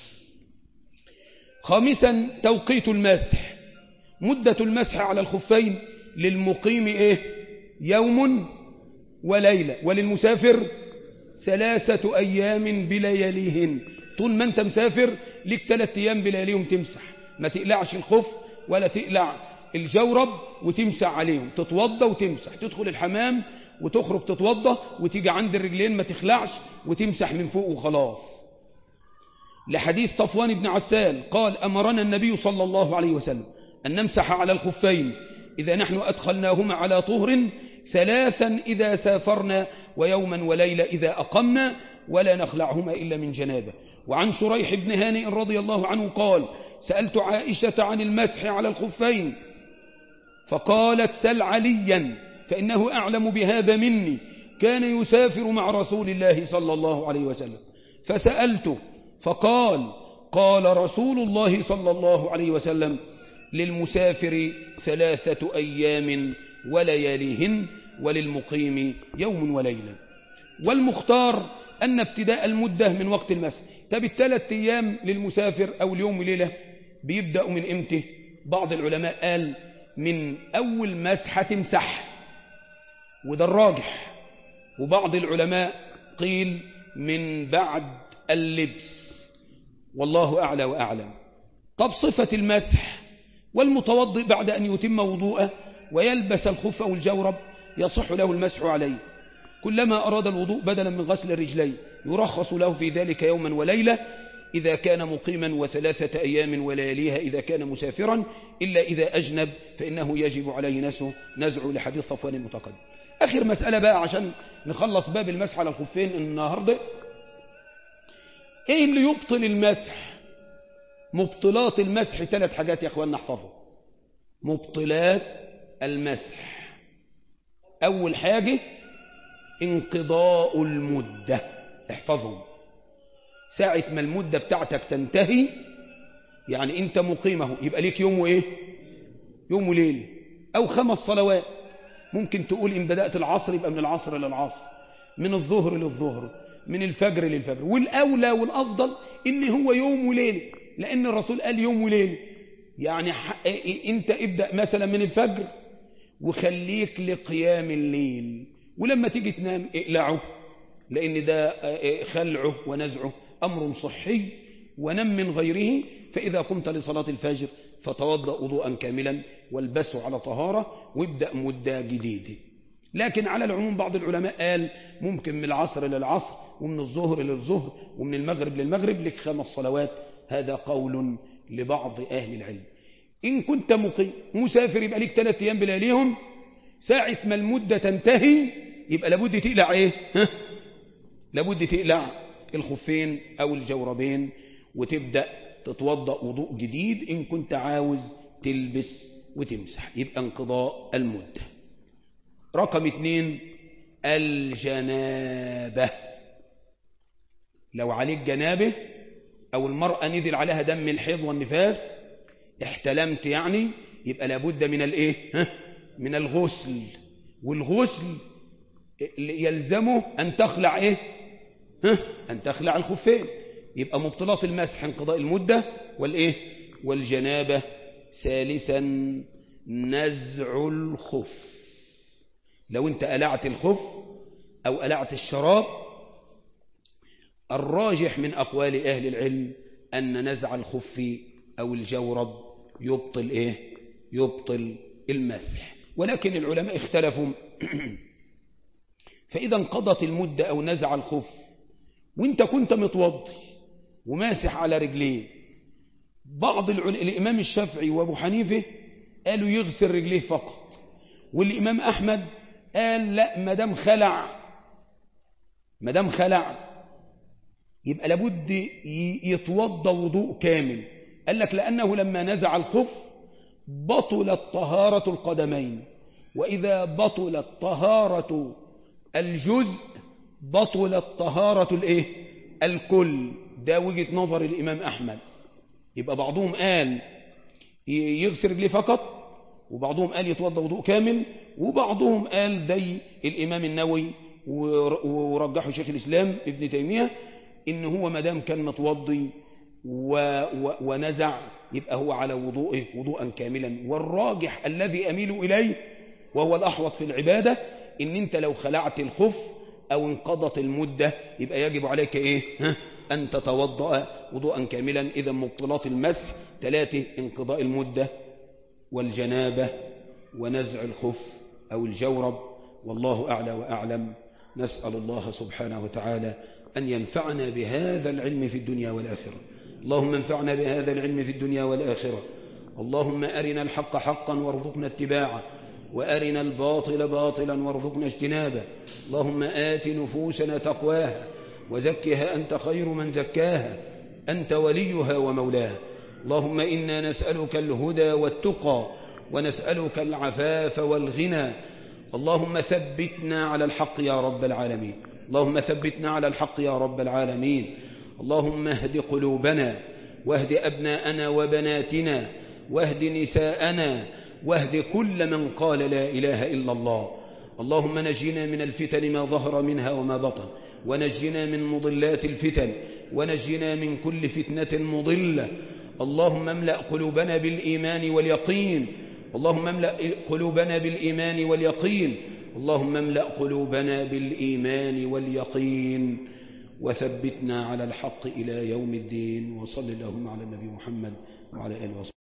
خامسا توقيت المسح مدة المسح على الخفين للمقيم إيه يوم وليلة وللمسافر ثلاثة أيام بلياليهن طول ما أنت مسافر لك ثلاثة أيام بلياليهم تمسح ما تقلعش الخف ولا تقلع الجورب وتمسح عليهم تتوضى وتمسح تدخل الحمام وتخرج تتوضى وتيجي عند الرجلين ما تخلعش وتمسح من فوق وخلاص لحديث صفوان بن عسال قال أمرنا النبي صلى الله عليه وسلم أن نمسح على الخفين إذا نحن أدخلناهما على طهر ثلاثا إذا سافرنا ويوما وليلة إذا أقمنا ولا نخلعهما إلا من جنابه وعن شريح بن هانئ رضي الله عنه قال سألت عائشة عن المسح على الخفين فقالت سل عليا فإنه أعلم بهذا مني كان يسافر مع رسول الله صلى الله عليه وسلم فسألته فقال قال رسول الله صلى الله عليه وسلم للمسافر ثلاثة أيام ولياليهن وللمقيم يوم وليلة والمختار أن ابتداء المدة من وقت المسح طب الثلاث أيام للمسافر أو اليوم وليلة بيبدأ من إمتى بعض العلماء قال من أول مسحة تمسح وده الراجح وبعض العلماء قيل من بعد اللبس والله أعلى وأعلم طب صفة المسح والمتوضئ بعد أن يتم وضوءه ويلبس الخف أو الجورب يصح له المسح عليه كلما أراد الوضوء بدلا من غسل الرجلين يرخص له في ذلك يوما وليلة إذا كان مقيما وثلاثة أيام ولياليها إذا كان مسافرا إلا إذا أجنب فإنه يجب عليه نسه نزع لحديث صفوان المتقدم آخر مسألة بقى عشان نخلص باب المسح على الخفين النهاردة إيه اللي يبطل المسح مبطلات المسح ثلاث حاجات يا أخوان نحفظهم مبطلات المسح أول حاجة انقضاء المدة احفظهم ساعة ما المدة بتاعتك تنتهي يعني انت مقيمه يبقى ليك يوم وايه يوم وليل او خمس صلوات ممكن تقول ان بدأت العصر يبقى من العصر للعصر من الظهر للظهر من الفجر للفجر والاولى والافضل ان هو يوم وليل لان الرسول قال يوم وليل يعني انت ابدأ مثلا من الفجر وخليك لقيام الليل ولما تيجي تنام اقلعه لان ده خلعه ونزعه أمر صحي ونم من غيره فإذا قمت لصلاة الفجر فتوضأ وضوءا كاملا والبسه على طهارة وابدأ مدة جديدة لكن على العموم بعض العلماء قال ممكن من العصر للعصر ومن الظهر للظهر ومن المغرب للمغرب لك خمس صلوات هذا قول لبعض أهل العلم إن كنت مقيم مسافر يبقى لك ثلاث أيام بلياليهم ساعة ما المدة تنتهي يبقى لابد تقلع إيه ها؟ لابد تقلع الخفين أو الجوربين وتبدأ تتوضأ وضوء جديد إن كنت عاوز تلبس وتمسح يبقى انقضاء المدة رقم اتنين الجنابة لو عليك جنابه أو المرأة نزل عليها دم الحيض والنفاس احتلمت يعني يبقى لابد من الايه ها؟ من الغسل والغسل يلزمه أن تخلع ايه ها؟ أن تخلع الخفين يبقى مبطلات المسح انقضاء المدة والايه والجنابة ثالثا نزع الخف لو انت قلعت الخف او قلعت الشراب الراجح من اقوال اهل العلم ان نزع الخف او الجورب يبطل ايه يبطل المسح ولكن العلماء اختلفوا فاذا انقضت المدة او نزع الخف وانت كنت متوضي وماسح على رجليه بعض العل... الامام الشافعي وابو حنيفه قالوا يغسل رجليه فقط والامام احمد قال لا ما دام خلع ما دام خلع يبقى لابد يتوضى وضوء كامل قال لك لأنه لما نزع الخف بطلت طهارة القدمين وإذا بطلت طهارة الجزء بطلت طهارة الايه الكل ده وجهة نظر الإمام أحمد يبقى بعضهم قال يغسل رجليه فقط وبعضهم قال يتوضى وضوء كامل وبعضهم قال زي الإمام النووي ورجحه شيخ الإسلام ابن تيمية إن هو مدام كان متوضي و و ونزع يبقى هو على وضوءه وضوءا كاملا والراجح الذي أميل إليه وهو الأحوط في العبادة إن أنت لو خلعت الخف أو انقضت المدة يبقى يجب عليك إيه ها؟ أن تتوضأ وضوءا كاملا إذا مبطلات المسح ثلاثة انقضاء المدة والجنابة ونزع الخف أو الجورب والله أعلى وأعلم نسأل الله سبحانه وتعالى أن ينفعنا بهذا العلم في الدنيا والآخرة اللهم انفعنا بهذا العلم في الدنيا والآخرة اللهم أرنا الحق حقا وارزقنا اتباعه وأرنا الباطل باطلا وارزقنا اجتنابه اللهم آت نفوسنا تقواها وزكها أنت خير من زكاها أنت وليها ومولاها اللهم إنا نسألك الهدى والتقى ونسألك العفاف والغنى اللهم ثبتنا على الحق يا رب العالمين اللهم ثبتنا على الحق يا رب العالمين اللهم اهد قلوبنا واهد أبناءنا وبناتنا واهد نساءنا واهد كل من قال لا إله إلا الله اللهم نجنا من الفتن ما ظهر منها وما بطن ونجنا من مضلات الفتن ونجنا من كل فتنة مضلة اللهم املأ قلوبنا بالإيمان واليقين اللهم املأ قلوبنا بالإيمان واليقين اللهم املأ قلوبنا بالإيمان واليقين وثبتنا على الحق إلى يوم الدين وصل اللهم على النبي محمد وعلى آله وصحبه